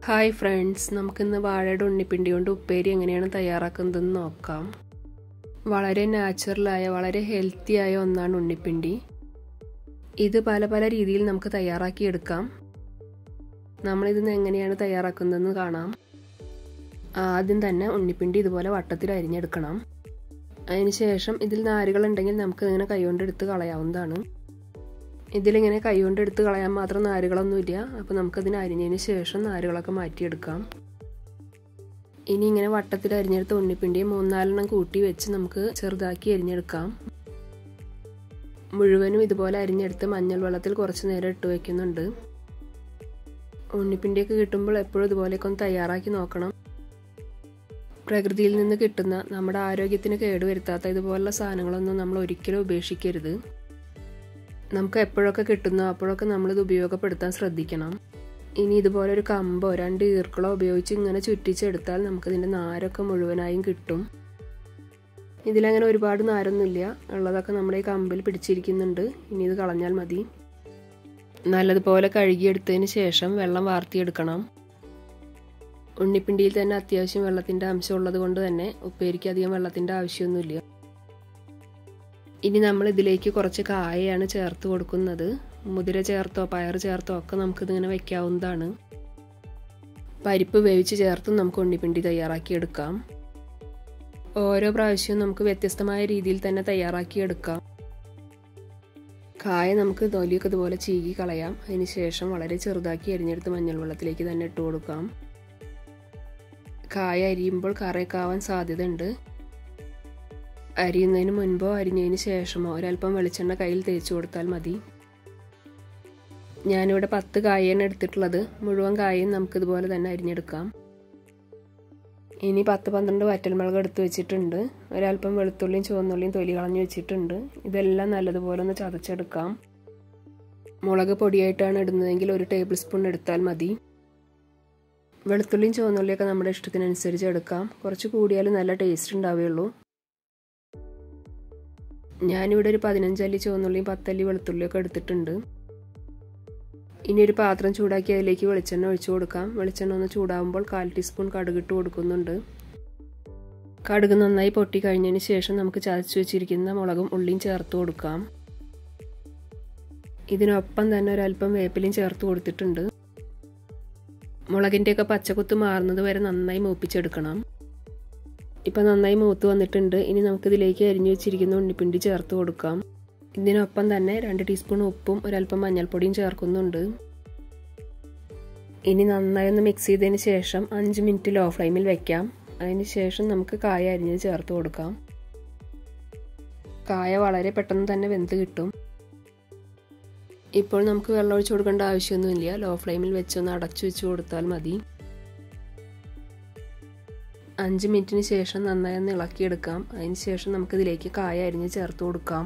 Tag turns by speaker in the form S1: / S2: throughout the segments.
S1: hi friends നമുക്കിന്ന് വാഴയുടെ ഉണ്ണിപ്പിണ്ടി കൊണ്ട് ഉപ്പേരി എങ്ങനെയാണ് തയ്യാറാക്കുന്നതെന്ന് നോക്കാം വളരെ നാച്ചുറലായ വളരെ ഹെൽത്തിയായ ഒന്നാണ് ഉണ്ണിപ്പിണ്ടി ഇത് പല പല രീതിയിൽ നമുക്ക് തയ്യാറാക്കിയെടുക്കാം നമ്മളിതിന്ന് എങ്ങനെയാണ് തയ്യാറാക്കുന്നതെന്ന് കാണാം ആദ്യം തന്നെ ഉണ്ണിപ്പിണ്ടി ഇതുപോലെ വട്ടത്തിൽ അരിഞ്ഞെടുക്കണം അതിനുശേഷം ഇതിൽ നാരുകളുണ്ടെങ്കിൽ നമുക്ക് ഇങ്ങനെ കൈകൊണ്ട് എടുത്ത് കളയാവുന്നതാണ് ഇതിലിങ്ങനെ കൈകൊണ്ട് എടുത്ത് കളയാൻ മാത്രം നാരുകളൊന്നുമില്ല അപ്പോൾ നമുക്കതിന് അരിഞ്ഞതിന് ശേഷം നാരുകളൊക്കെ മാറ്റിയെടുക്കാം ഇനി ഇങ്ങനെ വട്ടത്തിൽ അരിഞ്ഞെടുത്ത ഉണ്ണിപ്പിണ്ടി മൂന്നാലെണ്ണം കൂട്ടി വെച്ച് നമുക്ക് ചെറുതാക്കി അരിഞ്ഞെടുക്കാം മുഴുവനും ഇതുപോലെ അരിഞ്ഞെടുത്ത് മഞ്ഞൾ വെള്ളത്തിൽ കുറച്ച് നേരം ഇട്ട് വയ്ക്കുന്നുണ്ട് ഉണ്ണിപ്പിണ്ടിയൊക്കെ കിട്ടുമ്പോൾ എപ്പോഴും ഇതുപോലെയൊക്കെ ഒന്ന് തയ്യാറാക്കി നോക്കണം പ്രകൃതിയിൽ നിന്ന് കിട്ടുന്ന നമ്മുടെ ആരോഗ്യത്തിന് കേടുവരുത്താത്ത ഇതുപോലുള്ള സാധനങ്ങളൊന്നും നമ്മൾ ഒരിക്കലും ഉപേക്ഷിക്കരുത് നമുക്ക് എപ്പോഴൊക്കെ കിട്ടുന്നോ അപ്പോഴൊക്കെ നമ്മളിത് ഉപയോഗപ്പെടുത്താൻ ശ്രദ്ധിക്കണം ഇനി ഇതുപോലെ ഒരു കമ്പോ രണ്ട് ഈർക്കളോ ഉപയോഗിച്ച് ഇങ്ങനെ ചുറ്റിച്ചെടുത്താൽ നമുക്കിതിൻ്റെ നാരൊക്കെ മുഴുവനായും കിട്ടും ഇതിലങ്ങനെ ഒരുപാട് നാരൊന്നുമില്ല ഉള്ളതൊക്കെ നമ്മുടെ ഈ കമ്പിൽ പിടിച്ചിരിക്കുന്നുണ്ട് ഇനി ഇത് കളഞ്ഞാൽ മതി നല്ലതുപോലെ കഴുകിയെടുത്തതിന് ശേഷം വെള്ളം വാർത്തിയെടുക്കണം ഉണ്ണിപ്പിണ്ടിയിൽ തന്നെ അത്യാവശ്യം വെള്ളത്തിൻ്റെ അംശം ഉള്ളത് കൊണ്ട് തന്നെ ഉപ്പേരിക്ക് അധികം വെള്ളത്തിൻ്റെ ആവശ്യമൊന്നുമില്ല ഇനി നമ്മൾ ഇതിലേക്ക് കുറച്ച് കായയാണ് ചേർത്ത് കൊടുക്കുന്നത് മുതിര ചേർത്തോ പയർ ചേർത്തോ ഒക്കെ നമുക്കിതിങ്ങനെ വെക്കാവുന്നതാണ് പരിപ്പ് വേവിച്ച് ചേർത്തും നമുക്ക് ഉണ്ണിപ്പിണ്ടി തയ്യാറാക്കി എടുക്കാം ഓരോ പ്രാവശ്യവും നമുക്ക് വ്യത്യസ്തമായ രീതിയിൽ തന്നെ തയ്യാറാക്കി എടുക്കാം കായ നമുക്ക് തൊലിയൊക്കെ ഇതുപോലെ ചീകി കളയാം അതിന് ശേഷം വളരെ ചെറുതാക്കി അരിഞ്ഞെടുത്ത് മഞ്ഞൾ വെള്ളത്തിലേക്ക് തന്നെ ഇട്ട് കൊടുക്കാം കായ അരിയുമ്പോൾ കറയൊക്കെ ആവാൻ സാധ്യതയുണ്ട് അരിയുന്നതിന് മുൻപോ അരിഞ്ഞതിന് ശേഷമോ ഒരല്പം വെളിച്ചെണ്ണ കയ്യിൽ തേച്ച് കൊടുത്താൽ മതി ഞാനിവിടെ പത്ത് കായാണ് എടുത്തിട്ടുള്ളത് മുഴുവൻ കായും നമുക്കിതുപോലെ തന്നെ അരിഞ്ഞെടുക്കാം ഇനി പത്ത് പന്ത്രണ്ട് വറ്റൽമുളക് എടുത്ത് വെച്ചിട്ടുണ്ട് ഒരല്പം വെളുത്തുള്ളിയും ചുവന്നുള്ളിയും തൊലി കളഞ്ഞു വെച്ചിട്ടുണ്ട് ഇതെല്ലാം നല്ലതുപോലെ ഒന്ന് ചതച്ചെടുക്കാം മുളക് പൊടിയായിട്ടാണ് ഇടുന്നതെങ്കിൽ ഒരു ടേബിൾ സ്പൂൺ എടുത്താൽ മതി വെളുത്തുള്ളിയും ചുവന്നുള്ളിയൊക്കെ നമ്മുടെ ഇഷ്ടത്തിനനുസരിച്ച് എടുക്കാം കുറച്ച് കൂടിയാലും നല്ല ടേസ്റ്റ് ഉണ്ടാവുകയുള്ളൂ ഞാനിവിടെ ഒരു പതിനഞ്ചല്ലി ചുവന്നുള്ളിയും പത്തല്ലി വെളുത്തുള്ളിയൊക്കെ എടുത്തിട്ടുണ്ട് ഇനി ഒരു പാത്രം ചൂടാക്കി അതിലേക്ക് വെളിച്ചെണ്ണ ഒഴിച്ചു കൊടുക്കാം വെളിച്ചെണ്ണ ഒന്ന് ചൂടാകുമ്പോൾ കാൽ ടീസ്പൂൺ കടുകിട്ട് കൊടുക്കുന്നുണ്ട് കടുക് നന്നായി പൊട്ടി കഴിഞ്ഞതിന് ശേഷം നമുക്ക് ചതച്ച് വെച്ചിരിക്കുന്ന മുളകും ഉള്ളിയും ചേർത്ത് കൊടുക്കാം ഇതിനൊപ്പം തന്നെ ഒരല്പം വേപ്പിലയും ചേർത്ത് കൊടുത്തിട്ടുണ്ട് മുളകിൻ്റെയൊക്കെ പച്ചക്കുത്ത് മാറുന്നത് വരെ നന്നായി മൂപ്പിച്ചെടുക്കണം ഇപ്പം നന്നായി മൂത്ത് വന്നിട്ടുണ്ട് ഇനി നമുക്കിതിലേക്ക് അരിഞ്ഞു വെച്ചിരിക്കുന്ന ഉണ്ണിപ്പിണ്ടി ചേർത്ത് കൊടുക്കാം ഇതിനൊപ്പം തന്നെ രണ്ട് ടീസ്പൂൺ ഉപ്പും ഒരല്പം മഞ്ഞൾപ്പൊടിയും ചേർക്കുന്നുണ്ട് ഇനി നന്നായി ഒന്ന് മിക്സ് ചെയ്തതിന് ശേഷം അഞ്ച് മിനിറ്റ് ലോ ഫ്ലെയിമിൽ വെക്കാം അതിന് ശേഷം നമുക്ക് കായ അരിഞ്ഞ് ചേർത്ത് കൊടുക്കാം കായ വളരെ പെട്ടെന്ന് തന്നെ വെന്ത് കിട്ടും ഇപ്പോൾ നമുക്ക് വെള്ളം ഒഴിച്ചു കൊടുക്കേണ്ട ആവശ്യമൊന്നുമില്ല ലോ ഫ്ലെയിമിൽ വെച്ചൊന്ന് അടച്ചു വെച്ച് കൊടുത്താൽ മതി അഞ്ച് മിനിറ്റിന് ശേഷം നന്നായി ഒന്ന് ഇളക്കിയെടുക്കാം അതിന് ശേഷം നമുക്കിതിലേക്ക് കായ അരിഞ്ഞ് ചേർത്ത് കൊടുക്കാം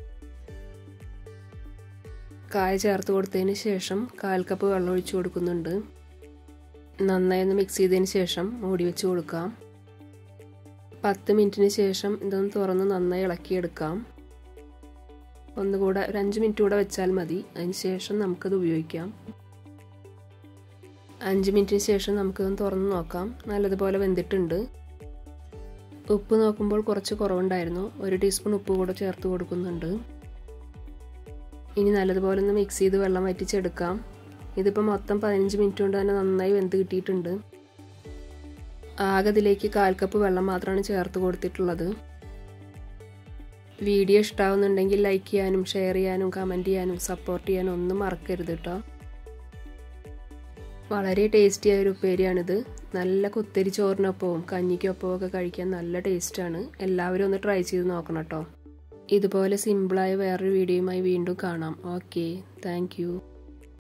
S1: കായ ചേർത്ത് കൊടുത്തതിന് ശേഷം കാൽ കപ്പ് വെള്ളം ഒഴിച്ചു കൊടുക്കുന്നുണ്ട് നന്നായി ഒന്ന് മിക്സ് ചെയ്തതിന് ശേഷം മൂടി വെച്ച് കൊടുക്കാം പത്ത് മിനിറ്റിന് ശേഷം ഇതൊന്ന് തുറന്ന് നന്നായി ഇളക്കിയെടുക്കാം ഒന്നുകൂടെ ഒരു അഞ്ച് മിനിറ്റ് കൂടെ വെച്ചാൽ മതി അതിന് ശേഷം നമുക്കത് ഉപയോഗിക്കാം അഞ്ച് മിനിറ്റിന് ശേഷം നമുക്കിതൊന്ന് തുറന്ന് നോക്കാം നല്ലതുപോലെ വെന്തിട്ടുണ്ട് ഉപ്പ് നോക്കുമ്പോൾ കുറച്ച് കുറവുണ്ടായിരുന്നു ഒരു ടീസ്പൂൺ ഉപ്പ് കൂടെ ചേർത്ത് കൊടുക്കുന്നുണ്ട് ഇനി നല്ലതുപോലെ ഒന്ന് മിക്സ് ചെയ്ത് വെള്ളം വറ്റിച്ചെടുക്കാം ഇതിപ്പോൾ മൊത്തം പതിനഞ്ച് മിനിറ്റ് കൊണ്ട് തന്നെ നന്നായി വെന്ത് കിട്ടിയിട്ടുണ്ട് ആകെ ഇതിലേക്ക് കാൽ കപ്പ് വെള്ളം മാത്രമാണ് ചേർത്ത് കൊടുത്തിട്ടുള്ളത് വീഡിയോ ഇഷ്ടാവുന്നുണ്ടെങ്കിൽ ലൈക്ക് ചെയ്യാനും ഷെയർ ചെയ്യാനും കമൻറ്റ് ചെയ്യാനും സപ്പോർട്ട് ചെയ്യാനും ഒന്നും മറക്കരുത് കേട്ടോ വളരെ ടേസ്റ്റിയായ ഒരു ഉപ്പേരിയാണിത് നല്ല കുത്തരി ചോറിനൊപ്പവും കഞ്ഞിക്കൊപ്പവും ഒക്കെ കഴിക്കാൻ നല്ല ടേസ്റ്റാണ് എല്ലാവരും ഒന്ന് ട്രൈ ചെയ്ത് നോക്കണം കേട്ടോ ഇതുപോലെ സിമ്പിളായ വേറൊരു വീഡിയോയുമായി വീണ്ടും കാണാം ഓക്കെ താങ്ക്